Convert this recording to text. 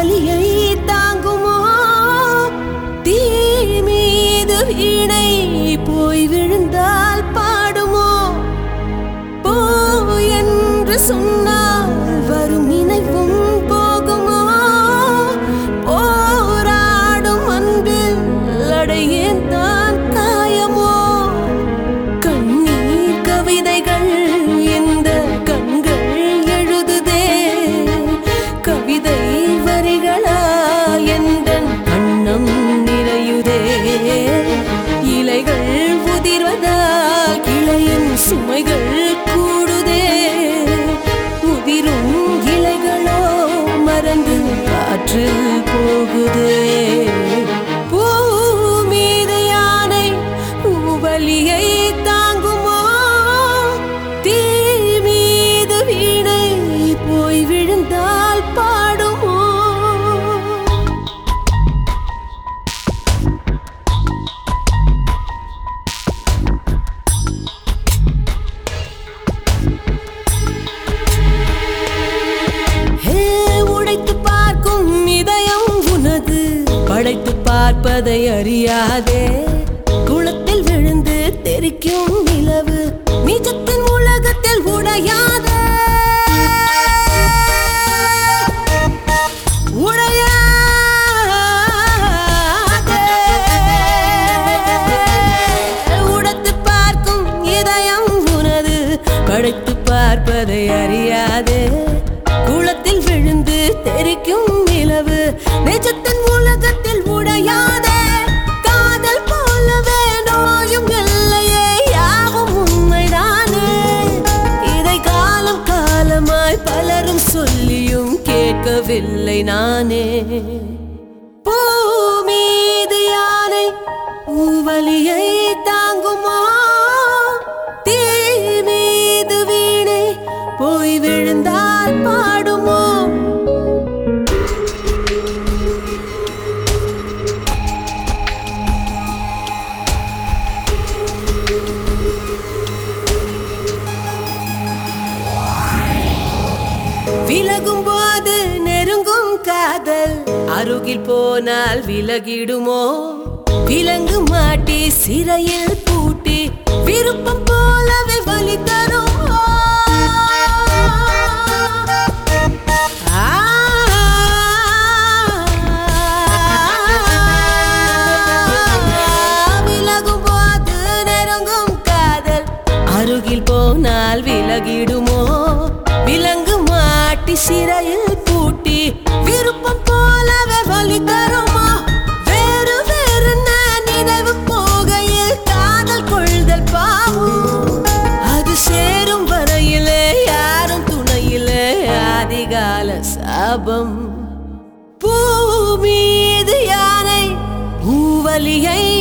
வலியை தாங்குமோ தீ மீது வீணை போய் விழுந்தால் பாடுமோ போ என்று சொன்னால் வரும் நினைவும் போகுமோ போராடும் அன்பில் அடையேன் தான் காயமோ கண்ணீர் கவிதைகள் இந்த கண்கள் எழுதுதே கவிதை வரிகளா எந்த கண்ணம் நிறையுதே இலைகள் உதிர்வதால் கிளையின் சுமைகள் கூடுதே உதிரும் இலைகளோ மறந்து காற்றில் போகுதே பூ மீது யானை வலியை தாங்குமோ தீ மீது வீணை போய் விழுந்தால் பாடுமோ ஹே உடைத்து பார்க்கும் இதயம் உனது படைத்து பார்ப்பதை அறியாதே குளத்தில் விழுந்து தெரிக்கும் நிலவு நிஜத்தின் உலகத்தில் உடையாதே உடையாதே உடைத்து பார்க்கும் இதயம் உனது படைத்து பார்ப்பதை அறியாதே குளத்தில் விழுந்து தெரிக்கும் நிலவு நிஜத்தின் உலகத்தில் உடையாதே காதல் போலவே நோயும் இல்லையே யாவும் உண்மைதானே இதை காலம் காலமாய் பலரும் சொல்லியும் கேட்கவில்லை நானே பூ மீது யானை பூவலியை தாங்குமா தீ மீது வீணை போய் விழுந்தால் பாடுமோ விலகும் போது நெருங்கும் காதல் அருகில் போனால் விலகிடுமோ விலங்கு மாட்டி சிறையில் பூட்டி விருப்பம் போலவே வலி தருமோ ஆ, விலகும் போது நெருங்கும் காதல் அருகில் போனால் விலகிடுமோ விலங்கு மாட்டி சிறையில் பூட்டி விருப்பம் போலவே வலி தருமா வேறு வேறு நினைவு போகையில் காதல் கொள்தல் பாவம் அது சேரும் வரையிலே யாரும் துணையிலே ஆதிகால சாபம் பூ மீது யானை பூவலியை